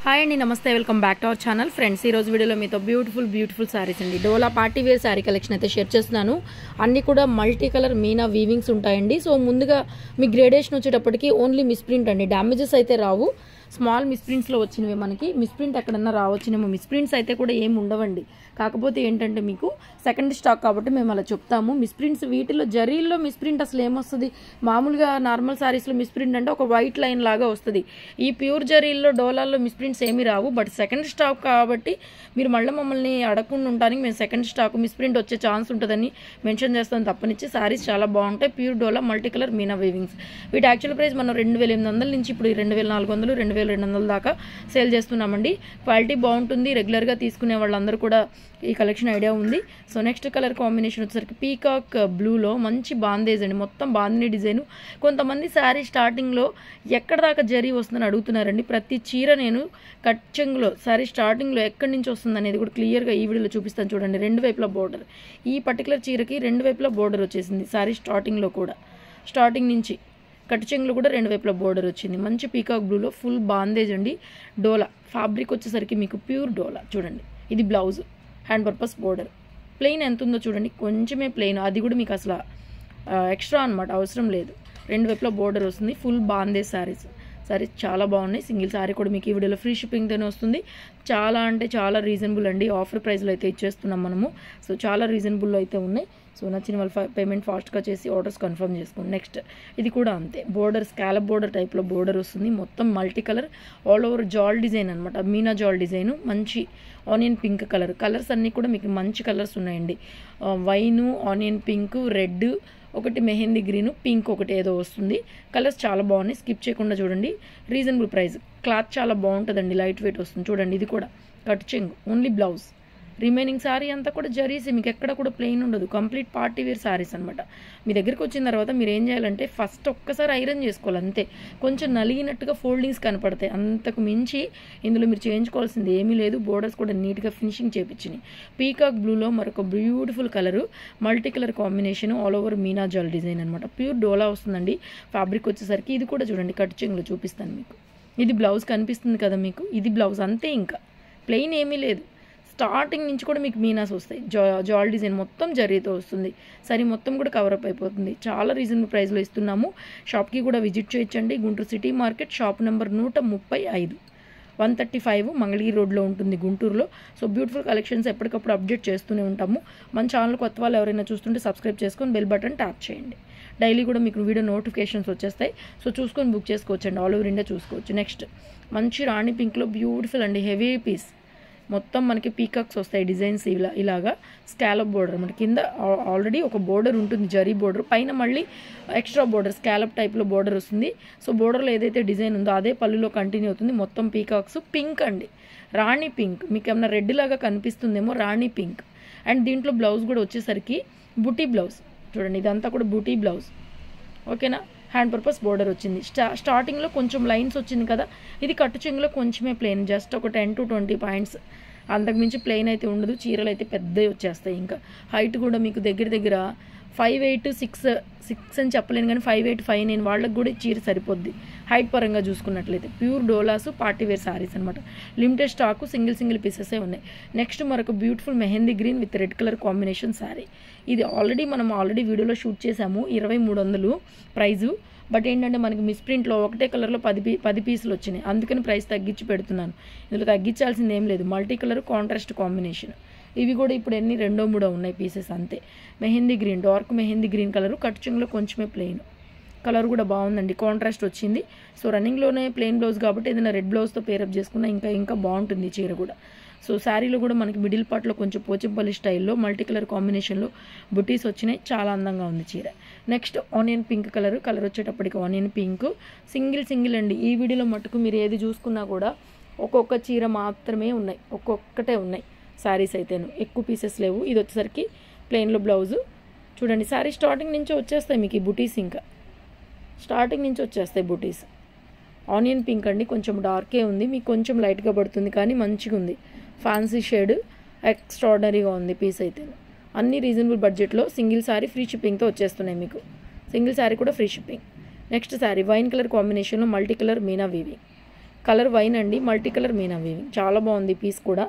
hi అండి నమస్తే welcome back to our channel friends ఈ రోజు వీడియోలో మీతో బ్యూటిఫుల్ బ్యూటిఫుల్ శారీస్ అండి dola party wear saree collection అయితే షేర్ చేస్తున్నాను అన్ని కూడా మల్టీ కలర్ మీనా వీవింగ్స్ ఉంటాయండి సో ముందుగా మీ గ్రేడేషన్ వచ్చేటప్పటికి ఓన్లీ మిస్ప్రింట్ అండి డ్యామేజెస్ అయితే రావు స్మాల్ మిస్ప్రింట్స్లో వచ్చినవి మనకి మిస్ప్రింట్ ఎక్కడన్నా రావచ్చునేమో మిస్ప్రింట్స్ అయితే కూడా ఏమి ఉండవండి కాకపోతే ఏంటంటే మీకు సెకండ్ స్టాక్ కాబట్టి మేము అలా చెప్తాము మిస్ప్రింట్స్ వీటిలో జరీల్లో మిస్ప్రింట్ అసలు ఏమొస్తుంది మామూలుగా నార్మల్ శారీస్లో మిస్ప్రింట్ అంటే ఒక వైట్ లైన్ లాగా వస్తుంది ఈ ప్యూర్ జరీల్లో డోలాల్లో మిస్ప్రింట్స్ ఏమీ రావు బట్ సెకండ్ స్టాక్ కాబట్టి మీరు మళ్ళీ మమ్మల్ని అడగకుండా ఉండడానికి మేము సెకండ్ స్టాక్ మిస్ప్రింట్ వచ్చే ఛాన్స్ ఉంటుందని మెన్షన్ చేస్తాం తప్పనిచ్చి శారీస్ చాలా బాగుంటాయి pure dola multi colour meena weavings వీటి యాక్చువల్ ప్రైస్ మనం రెండు వేల ఎనిమిది వందల నుంచి ఇప్పుడు రెండు వేల నాలుగు వందలు రెండు వేల రెండు వందల దాకా సేల్ చేస్తున్నామండి క్వాలిటీ బాగుంటుంది రెగ్యులర్గా తీసుకునే వాళ్ళందరూ కూడా ఈ కలెక్షన్ ఐడియా ఉంది సో నెక్స్ట్ కలర్ కాంబినేషన్ వచ్చేసరికి పీకాక్ బ్లూలో మంచి బాందేజ్ అండి మొత్తం బాందిని డిజైన్ కొంతమంది శారీ స్టార్టింగ్లో ఎక్కడ దాకా జరీ వస్తుందని అడుగుతున్నారండి ప్రతి చీర నేను కట్ చెంగులో శారీ స్టార్టింగ్లో ఎక్కడి నుంచి వస్తుంది అనేది కూడా క్లియర్గా ఈ వీడియోలో చూపిస్తాను చూడండి రెండు వైపులా బోర్డర్ ఈ పర్టికులర్ చీరకి రెండు వైపులా బోర్డర్ వచ్చేసింది శారీ స్టార్టింగ్లో కూడా స్టార్టింగ్ నుంచి కట్ చెంగులో కూడా రెండు వైపులా బోర్డర్ వచ్చింది మంచి పీకాక్ బ్లూలో ఫుల్ బాందేజ్ అండి డోలా ఫ్యాబ్రిక్ వచ్చేసరికి మీకు ప్యూర్ డోలా చూడండి ఇది blouse hand purpose border plain ఎంత ఉందో చూడండి కొంచెమే ప్లెయిన్ అది కూడా మీకు అసలు ఎక్స్ట్రా అనమాట అవసరం లేదు రెండు వైపులా బోర్డర్ వస్తుంది ఫుల్ బాందేజ్ శారీస్ సారీస్ చాలా బాగున్నాయి సింగిల్ శారీ కూడా మీకు ఈ వీడియోలో ఫ్రీ షిప్పింగ్తోనే వస్తుంది చాలా అంటే చాలా రీజనబుల్ అండి ఆఫర్ ప్రైస్లో అయితే ఇచ్చేస్తున్నాం మనము సో చాలా రీజనబుల్లో అయితే ఉన్నాయి సో నచ్చిన వాళ్ళ పేమెంట్ ఫాస్ట్గా చేసి ఆర్డర్స్ కన్ఫర్మ్ చేసుకోండి నెక్స్ట్ ఇది కూడా అంతే బోర్డర్ స్కాలప్ బోర్డర్ టైప్లో బోర్డర్ వస్తుంది మొత్తం multi colour all over jaal design అనమాట మీనా జాల్ డిజైన్ మంచి ఆనియన్ పింక్ కలర్ కలర్స్ అన్నీ కూడా మీకు మంచి కలర్స్ ఉన్నాయండి వైను ఆనియన్ పింక్ రెడ్ ఒకటి మెహందీ గ్రీన్ పింక్ ఒకటి ఏదో వస్తుంది కలర్స్ చాలా బాగున్నాయి స్కిప్ చేయకుండా చూడండి రీజనబుల్ ప్రైస్ క్లాత్ చాలా బాగుంటుందండి లైట్ వెయిట్ వస్తుంది చూడండి ఇది కూడా కట్ చెంగ్ ఓన్లీ బ్లౌజ్ రిమైనింగ్ శారీ అంతా కూడా జరీసి మీకు ఎక్కడ కూడా ప్లెయిన్ ఉండదు కంప్లీట్ పార్టీ వేర్ శారీస్ అనమాట మీ దగ్గరికి వచ్చిన తర్వాత మీరు ఏం చేయాలంటే ఫస్ట్ ఒక్కసారి ఐరన్ చేసుకోవాలి అంతే కొంచెం నలిగినట్టుగా ఫోల్డింగ్స్ కనపడతాయి అంతకు మించి ఇందులో మీరు చేయించుకోవాల్సింది ఏమీ లేదు బోర్డర్స్ కూడా నీట్గా ఫినిషింగ్ చేపించినాయి పీకాక్ బ్లూలో మరొక beautiful colour multi colour combination all over meena jaal design అనమాట ప్యూర్ డోలా వస్తుందండి ఫ్యాబ్రిక్ వచ్చేసరికి ఇది కూడా చూడండి కట్ చెంగులో చూపిస్తాను మీకు ఇది బ్లౌజ్ కనిపిస్తుంది కదా మీకు ఇది బ్లౌజ్ అంతే ఇంకా ప్లెయిన్ ఏమీ లేదు స్టార్టింగ్ నుంచి కూడా మీకు మీనాస్ వస్తాయి జా జాల్ డిజైన్ మొత్తం జరీతో వస్తుంది సరే మొత్తం కూడా కవరప్ అయిపోతుంది చాలా రీజనబుల్ ప్రైస్లో ఇస్తున్నాము షాప్కి కూడా విజిట్ చేయొచ్చండి Guntur city market shop number నూట ముప్పై ఐదు వన్ థర్టీ ఫైవ్ మంగళగిరి రోడ్లో ఉంటుంది గుంటూరులో సో బ్యూటిఫుల్ కలెక్షన్స్ ఎప్పటికప్పుడు అప్డేట్ చేస్తూనే ఉంటాము మన ఛానల్ కొత్త వాళ్ళు ఎవరైనా చూస్తుంటే సబ్స్క్రైబ్ చేసుకొని బెల్ బటన్ ట్యాప్ చేయండి డైలీ కూడా మీకు వీడియో నోటిఫికేషన్స్ వచ్చేస్తాయి సో చూసుకొని బుక్ చేసుకోవచ్చు అండి ఆల్ ఓవర్ ఇండియా చూసుకోవచ్చు నెక్స్ట్ మంచి రాణి పింక్లో బ్యూటిఫుల్ అండి హెవీ పీస్ మొత్తం మనకి పీకాక్స్ వస్తాయి డిజైన్స్ ఇలా ఇలాగా స్కాలప్ బోర్డర్ మన కింద ఆల్రెడీ ఒక బోర్డర్ ఉంటుంది జరీ బోర్డర్ పైన మళ్ళీ ఎక్స్ట్రా బోర్డర్ స్కాలప్ టైప్లో బోర్డర్ వస్తుంది సో బోర్డర్లో ఏదైతే డిజైన్ ఉందో అదే పళ్ళులో కంటిన్యూ అవుతుంది మొత్తం పీకాక్స్ పింక్ అండి రాణి పింక్ మీకు ఏమైనా రెడ్ లాగా కనిపిస్తుందేమో రాణి పింక్ అండ్ దీంట్లో బ్లౌజ్ కూడా వచ్చేసరికి బుటీ బ్లౌజ్ చూడండి ఇదంతా కూడా బుటీ బ్లౌజ్ ఓకేనా హ్యాండ్ పర్పస్ బోర్డర్ వచ్చింది స్టా స్టార్టింగ్లో కొంచెం లైన్స్ వచ్చింది కదా ఇది కట్టు చెంగులో కొంచెమే ప్లెయిన్ జస్ట్ ఒక టెన్ టు ట్వంటీ పాయింట్స్ అంతకుమించి ప్లెయిన్ అయితే ఉండదు చీరలు అయితే పెద్దవి వచ్చేస్తాయి ఇంకా హైట్ కూడా మీకు దగ్గర దగ్గర ఫైవ్ ఎయిట్ సిక్స్ సిక్స్ అని చెప్పలేను కానీ ఫైవ్ ఎయిట్ ఫైవ్ నైన్ వాళ్ళకి కూడా చీర సరిపోద్ది హైట్ పరంగా చూసుకున్నట్లయితే pure dolas party wear sarees అనమాట లిమిటెడ్ స్టాకు సింగిల్ సింగిల్ పీసెసే ఉన్నాయి నెక్స్ట్ మరొక beautiful mehndi green with red colour combination saree ఇది ఆల్రెడీ మనం ఆల్రెడీ వీడియోలో షూట్ చేసాము ఇరవై మూడు వందలు ప్రైజు బట్ ఏంటంటే మనకి మిస్ప్రింట్లో ఒకటే కలర్లో పది పీ పది పీసులు వచ్చినాయి అందుకని ప్రైస్ తగ్గించి పెడుతున్నాను ఇందులో తగ్గించాల్సింది ఏం లేదు మల్టీ కలర్ కాంట్రాస్ట్ కాంబినేషన్ ఇవి కూడా ఇప్పుడు ఎన్ని రెండో మూడో ఉన్నాయి పీసెస్ అంతే mehndi green dark mehndi green colour కట్చింగ్లో కొంచెమే ప్లెయిన్ కలర్ కూడా బాగుందండి కాంట్రాస్ట్ వచ్చింది సో రన్నింగ్లోనే ప్లెయిన్ బ్లౌజ్ కాబట్టి ఏదైనా రెడ్ బ్లౌజ్తో పేరప్ చేసుకున్నా ఇంకా ఇంకా బాగుంటుంది చీర కూడా సో శారీలో కూడా మనకి మిడిల్ పార్ట్లో కొంచెం పోచంపల్లి స్టైల్లో మల్టీ కలర్ కాంబినేషన్లో బుటీస్ వచ్చినాయి చాలా అందంగా ఉంది చీర next onion pink colour colour వచ్చేటప్పటికి ఆనియన్ పింక్ సింగిల్ సింగిల్ అండి ఈ వీడియోలో మటుకు మీరు ఏది చూసుకున్నా కూడా ఒక్కొక్క చీర మాత్రమే ఉన్నాయి ఒక్కొక్కటే ఉన్నాయి శారీస్ అయితేను ఎక్కువ పీసెస్ లేవు ఇది వచ్చేసరికి ప్లెయిన్లో బ్లౌజు చూడండి శారీ స్టార్టింగ్ నుంచి వచ్చేస్తాయి మీకు ఈ బుటీస్ ఇంకా స్టార్టింగ్ నుంచి వచ్చేస్తాయి బుటీస్ ఆనియన్ పింక్ అండి కొంచెం డార్కే ఉంది మీకు కొంచెం లైట్గా పడుతుంది కానీ మంచిగా ఉంది ఫ్యాన్సీ షేడ్ ఎక్స్ట్రాడనరీగా ఉంది పీస్ అయితే అన్ని రీజనబుల్ బడ్జెట్లో సింగిల్ శారీ ఫ్రీ షిప్పింగ్తో వచ్చేస్తున్నాయి మీకు సింగిల్ శారీ కూడా free shipping next saree wine colour కాంబినేషన్లో multi colour meena weaving colour wine అండి మల్టీ కలర్ మీనా వీవింగ్ చాలా బాగుంది పీస్ కూడా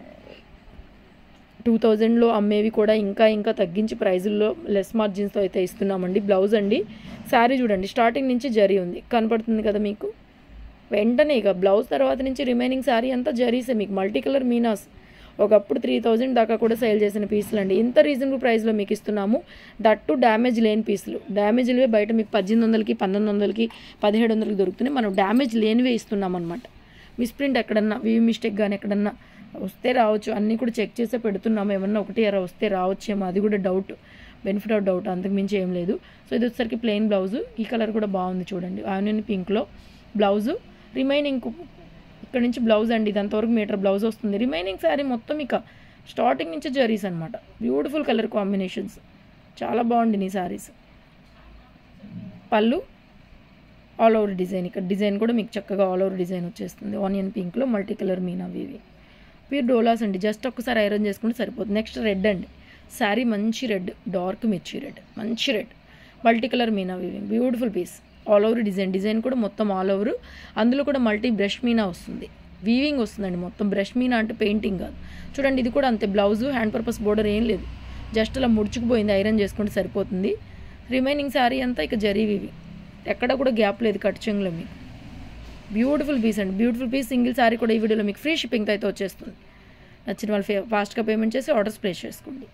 టూ థౌజండ్లో అమ్మేవి కూడా ఇంకా ఇంకా తగ్గించి ప్రైజుల్లో లెస్ మార్జిన్స్తో అయితే ఇస్తున్నామండి బ్లౌజ్ అండి శారీ చూడండి స్టార్టింగ్ నుంచి జరీ ఉంది కనపడుతుంది కదా మీకు వెంటనే ఇక బ్లౌజ్ తర్వాత నుంచి రిమైనింగ్ శారీ అంతా జరీసే మీకు మల్టీ కలర్ మీనాస్ ఒకప్పుడు త్రీ థౌజండ్ దాకా కూడా సేల్ చేసిన పీసులు అండి ఇంత రీజనబుల్ ప్రైస్లో మీకు ఇస్తున్నాము దట్టు డ్యామేజ్ లేని పీసులు డ్యామేజ్లవే బయట మీకు పద్దెనిమిది వందలకి పంతొమ్మిది వందలకి పదిహేడు వందలకి దొరుకుతున్నాయి మనం డ్యామేజ్ లేనివే ఇస్తున్నాం అనమాట మిస్ప్రింట్ ఎక్కడన్నా వీ మిస్టేక్ కానీ ఎక్కడన్నా వస్తే రావచ్చు అన్నీ కూడా చెక్ చేసే పెడుతున్నాము ఏమన్నా ఒకటి అర వస్తే రావచ్చేమో అది కూడా డౌట్ బెనిఫిట్ ఆఫ్ డౌట్ అంతకు మించి ఏం లేదు సో ఇది వచ్చేసరికి ప్లెయిన్ బ్లౌజు ఈ కలర్ కూడా బాగుంది చూడండి ఆనియన్ పింక్లో బ్లౌజు రిమైనింగ్ ఇక్కడ నుంచి బ్లౌజ్ అండి ఇది అంతవరకు మీటర్ బ్లౌజ్ వస్తుంది రిమైనింగ్ శారీ మొత్తం ఇక స్టార్టింగ్ నుంచి జరీస్ అనమాట బ్యూటిఫుల్ కలర్ కాంబినేషన్స్ చాలా బాగుంది నీ శారీస్ పళ్ళు ఆల్ ఓవర్ డిజైన్ ఇక్కడ డిజైన్ కూడా మీకు చక్కగా ఆల్ ఓవర్ డిజైన్ వచ్చేస్తుంది ఆనియన్ పింక్లో మల్టీ కలర్ మీనా ఇవి ప్యూర్ డోలాస్ అండి జస్ట్ ఒక్కసారి ఐరన్ చేసుకుంటే సరిపోతుంది నెక్స్ట్ రెడ్ అండి శారీ మంచి రెడ్ డార్క్ మిర్చి రెడ్ మంచి red multi colour meena weaving beautiful piece all over design design కూడా మొత్తం ఆల్ ఓవర్ అందులో కూడా మల్టీ బ్రష్ మీనా వస్తుంది వీవింగ్ వస్తుందండి మొత్తం బ్రష్ మీనా అంటే పెయింటింగ్ కాదు చూడండి ఇది కూడా అంతే బ్లౌజు హ్యాండ్ పర్పస్ బోర్డర్ ఏం లేదు జస్ట్ అలా ముడుచుకుపోయింది ఐరన్ చేసుకుంటే సరిపోతుంది రిమైనింగ్ శారీ అంతా ఇక జరీ వివి ఎక్కడ కూడా గ్యాప్ లేదు కట్ చెంగులో మీకు బ్యూటిఫుల్ పీస్ అండి బ్యూటిఫుల్ పీస్ సింగిల్ శారీ కూడా ఈ వీడియోలో మీకు ఫ్రీ షిప్పింగ్తో అయితే వచ్చేస్తుంది నచ్చిన వాళ్ళు ఫే ఫాస్ట్గా పేమెంట్ చేసి ఆర్డర్స్ ప్లేస్ చేసుకోండి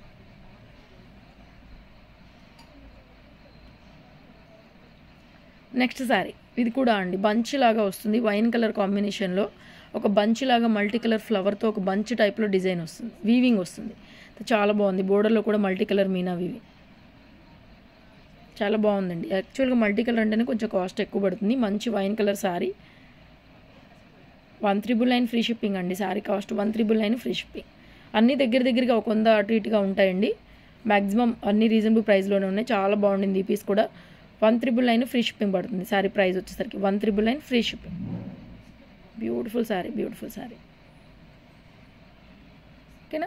నెక్స్ట్ శారీ ఇది కూడా అండి బంచ్ లాగా వస్తుంది వైన్ కలర్ కాంబినేషన్లో ఒక బంచ్ లాగా మల్టీ కలర్ ఫ్లవర్తో ఒక బంచ్ టైప్లో డిజైన్ వస్తుంది వీవింగ్ వస్తుంది చాలా బాగుంది బోర్డర్లో కూడా మల్టీ కలర్ మీనా వీవింగ్ చాలా బాగుందండి యాక్చువల్గా మల్టీ కలర్ అంటేనే కొంచెం కాస్ట్ ఎక్కువ పడుతుంది మంచి wine colour saree one triple nine free shipping అండి saree cost one triple nine free shipping అన్నీ దగ్గర దగ్గరగా ఒక వంద అటు ఇటుగా ఉంటాయండి మ్యాక్సిమం అన్ని రీజనబుల్ ప్రైస్లోనే ఉన్నాయి చాలా బాగుండింది ఈ పీస్ కూడా one triple nine free shipping పడుతుంది శారీ ప్రైస్ వచ్చేసరికి one triple nine free shipping beautiful saree beautiful saree ఓకేనా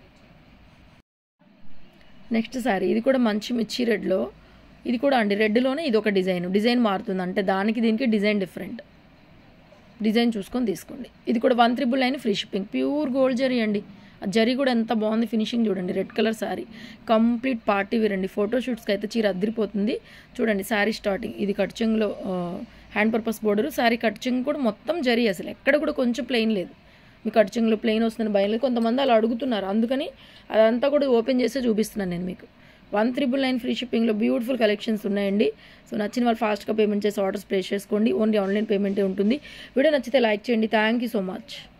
నెక్స్ట్ శారీ ఇది కూడా మంచి మిర్చి రెడ్లో ఇది కూడా అండి రెడ్లోనే ఇది ఒక డిజైన్ డిజైన్ మారుతుంది అంటే దానికి దీనికి డిజైన్ డిఫరెంట్ డిజైన్ చూసుకొని తీసుకోండి ఇది కూడా one triple nine free shipping pure gold zari అండి ఆ జరీ కూడా ఎంత బాగుంది ఫినిషింగ్ చూడండి red colour saree complete party wear అండి ఫోటోషూట్స్కి అయితే చీర అద్దరిపోతుంది చూడండి శారీ స్టార్టింగ్ ఇది కట్చెంగ్లో హ్యాండ్ పర్పస్ బోర్డర్ శారీ కట్చెంగ్ కూడా మొత్తం జరీ అసలు ఎక్కడ కూడా కొంచెం ప్లెయిన్ లేదు మీ కట్చెంగ్లో ప్లెయిన్ వస్తుందని భయం లేదు కొంతమంది అలా అడుగుతున్నారు అందుకని అదంతా కూడా ఓపెన్ చేస్తే చూపిస్తున్నాను నేను మీకు వన్ త్రిబుల్ నైన్ ఫ్రీ షిప్పింగ్లో బ్యూటిఫుల్ కలెక్షన్స్ ఉన్నాయండి సో నచ్చిన వాళ్ళు ఫాస్ట్గా పేమెంట్ చేసి ఆర్డర్స్ ప్లేస్ చేసుకోండి ఓన్లీ ఆన్లైన్ పేమెంటే ఉంటుంది వీడియో నచ్చితే లైక్ చేయండి థ్యాంక్ యూ సో మచ్